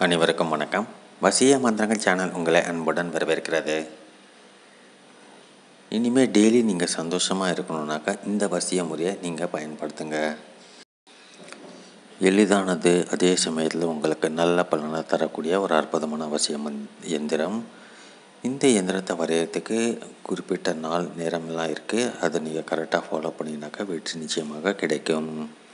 அனைவருக்கும் வணக்கம் வசிய மந்திரங்கள் சேனல் உங்களை அன்புடன் வரவேற்கிறது இனிமேல் டெய்லி நீங்கள் சந்தோஷமாக இருக்கணுன்னாக்கா இந்த வசிய முறையை நீங்கள் பயன்படுத்துங்க எளிதானது அதே சமயத்தில் உங்களுக்கு நல்ல பலனை தரக்கூடிய ஒரு அற்புதமான வசிய மந் எந்திரம் இந்த எந்திரத்தை வரையறதுக்கு குறிப்பிட்ட நாள் நேரமெல்லாம் இருக்குது அதை நீங்கள் கரெக்டாக ஃபாலோ பண்ணிங்கனாக்கா வெற்றி நிச்சயமாக கிடைக்கும்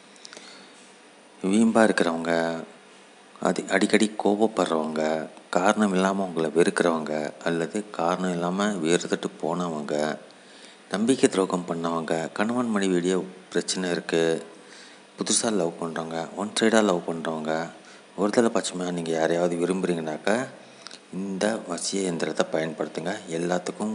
வீம்பாக இருக்கிறவங்க அது அடிக்கடி கோபப்படுறவங்க காரணம் இல்லாமல் உங்களை வெறுக்கிறவங்க அல்லது காரணம் இல்லாமல் வேறுதட்டு போனவங்க நம்பிக்கை துரோகம் பண்ணவங்க கணவன் மனைவியுடைய பிரச்சனை இருக்குது புதுசாக லவ் பண்ணுறவங்க ஒன் சைடாக லவ் பண்ணுறவங்க ஒருதலை பட்சமாக நீங்கள் யாரையாவது விரும்புகிறீங்கனாக்கா இந்த வசிய எந்திரத்தை பயன்படுத்துங்க எல்லாத்துக்கும்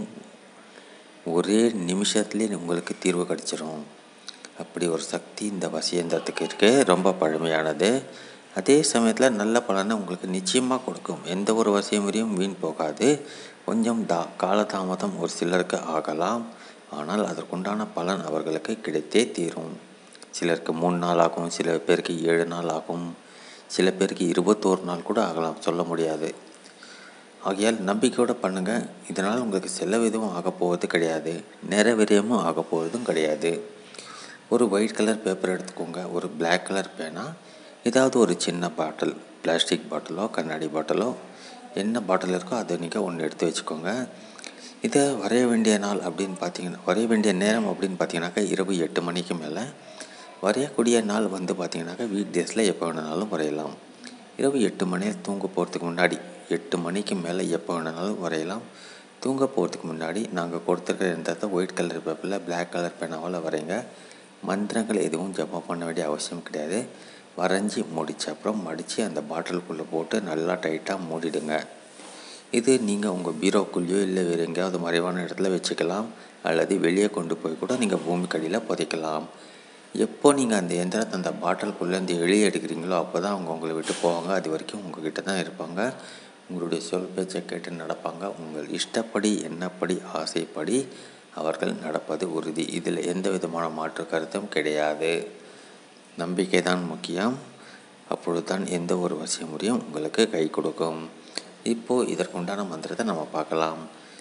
ஒரே நிமிஷத்துலேயே உங்களுக்கு தீர்வு கிடச்சிரும் அப்படி ஒரு சக்தி இந்த வசியந்திரத்துக்கு இருக்குது ரொம்ப பழமையானது அதே சமயத்தில் நல்ல பலனை உங்களுக்கு நிச்சயமாக கொடுக்கும் எந்த ஒரு வசிய முறையும் வீண் போகாது கொஞ்சம் தா காலதாமதம் ஒரு சிலருக்கு ஆகலாம் ஆனால் அதற்குண்டான பலன் அவர்களுக்கு கிடைத்தே தீரும் சிலருக்கு மூணு நாள் ஆகும் சில பேருக்கு ஏழு நாள் ஆகும் சில பேருக்கு இருபத்தோரு நாள் கூட ஆகலாம் சொல்ல முடியாது ஆகையால் நம்பிக்கையோடு பண்ணுங்கள் இதனால் உங்களுக்கு செலவு எதுவும் ஆக போவது கிடையாது நிறைவேறியமும் ஆக போவதும் கிடையாது ஒரு ஒயிட் கலர் பேப்பர் எடுத்துக்கோங்க ஒரு பிளாக் கலர் பேனா ஏதாவது ஒரு சின்ன பாட்டில் பிளாஸ்டிக் பாட்டிலோ கண்ணாடி பாட்டிலோ என்ன பாட்டில் இருக்கோ அதை நீங்கள் ஒன்று எடுத்து வச்சுக்கோங்க இதை வரைய வேண்டிய நாள் அப்படின்னு பார்த்தீங்கன்னா வரைய வேண்டிய நேரம் அப்படின்னு பார்த்தீங்கன்னாக்கா இரவு எட்டு மணிக்கு மேலே வரையக்கூடிய நாள் வந்து பார்த்தீங்கன்னாக்கா வீக் டேஸில் எப்போ வேணுனாலும் வரையலாம் இரவு எட்டு மணி தூங்க போகிறதுக்கு முன்னாடி எட்டு மணிக்கு மேலே எப்போ வேணுனாலும் வரையலாம் தூங்க போகிறதுக்கு முன்னாடி நாங்கள் கொடுத்துருக்கிற எந்திரத்தை ஒயிட் கலர் பேப்பரில் பிளாக் கலர் பேனாவில் வரைங்க மந்திரங்கள் எதுவும் ஜபம் பண்ண வேண்டிய அவசியம் கிடையாது வரைஞ்சி முடித்த அப்புறம் மடித்து அந்த பாட்டிலுக்குள்ளே போட்டு நல்லா டைட்டாக மூடிடுங்க இது நீங்கள் உங்கள் பீரோக்குள்ளேயோ இல்லை வேறு எங்கேயாவது மறைவான இடத்துல வச்சுக்கலாம் அல்லது வெளியே கொண்டு போய் கூட நீங்கள் பூமிக்கடியில் புதைக்கலாம் எப்போ நீங்கள் அந்த எந்திரத்தை அந்த பாட்டிலுக்குள்ளே இந்த எளிய எடுக்கிறீங்களோ அப்போ தான் அவங்க உங்களை விட்டு போவாங்க அது வரைக்கும் உங்ககிட்ட தான் இருப்பாங்க உங்களுடைய சொல் பேச்சை கேட்டு நடப்பாங்க உங்கள் இஷ்டப்படி என்னப்படி ஆசைப்படி அவர்கள் நடப்பது உறுதி இதில் எந்த விதமான மாற்று கருத்தும் கிடையாது நம்பிக்கை தான் முக்கியம் அப்பொழுது தான் எந்த ஒரு வசிய முறையும் உங்களுக்கு கை கொடுக்கும் இப்போது இதற்குண்டான மந்திரத்தை நம்ம பார்க்கலாம்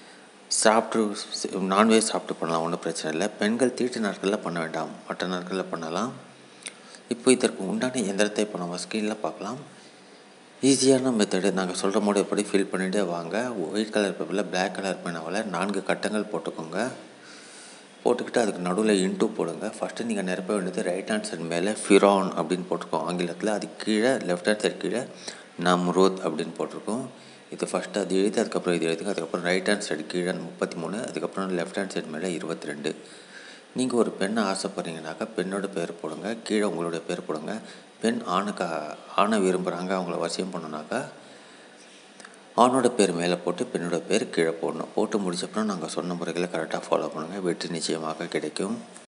சாப்பிட்டு நான்வெஜ் சாப்பிட்டு பண்ணலாம் ஒன்றும் பிரச்சனை இல்லை பெண்கள் தீட்டு நாட்களில் பண்ண வேண்டாம் மற்ற நாட்களில் பண்ணலாம் இப்போ இதற்கு உண்டான எந்திரத்தை இப்போ நம்ம ஸ்க்ரீனில் பார்க்கலாம் ஈஸியான மெத்தடு நாங்கள் சொல்கிற முறைப்படி ஃபில் பண்ணிகிட்டே வாங்க ஒயிட் கலர் பேப்பரில் பிளாக் கலர் பேனாவில் நான்கு கட்டங்கள் போட்டுக்கோங்க போட்டுக்கிட்டு அதுக்கு நடுவில் இன்டூ போடுங்க ஃபஸ்ட்டு நீங்கள் நிரப்ப வேண்டியது ரைட் ஹேண்ட் சைடு மேலே ஃபிரான் அப்படின்னு போட்டிருக்கோம் ஆங்கிலத்தில் அது கீழே லெஃப்ட் ஹேண்ட் சைடு கீழே நம்ரோத் அப்படின்னு போட்டிருக்கோம் இது ஃபஸ்ட்டு அது எழுதி அதுக்கப்புறம் இது எழுதுங்க அதுக்கப்புறம் ரைட் ஹேண்ட் சைடு கீழே முப்பத்தி மூணு அதுக்கப்புறம் லெஃப்ட் ஹேண்ட் சைடு மேலே இருபத்தி ரெண்டு நீங்கள் ஒரு பெண்ணை ஆசைப்பட்றீங்கனாக்கா பெண்ணோட பேர் போடுங்க கீழே உங்களுடைய பேர் போடுங்க பெண் ஆணுக்கு ஆணை விரும்புகிறாங்க அவங்கள வசியம் பண்ணனாக்கா ஆணோட பேர் மேலே போட்டு பெண்ணோட பேர் கீழே போடணும் போட்டு முடிச்சப்பறம் நாங்கள் சொன்ன முறைகளை கரெக்டாக ஃபாலோ பண்ணுங்கள் வெற்றி நிச்சயமாக கிடைக்கும்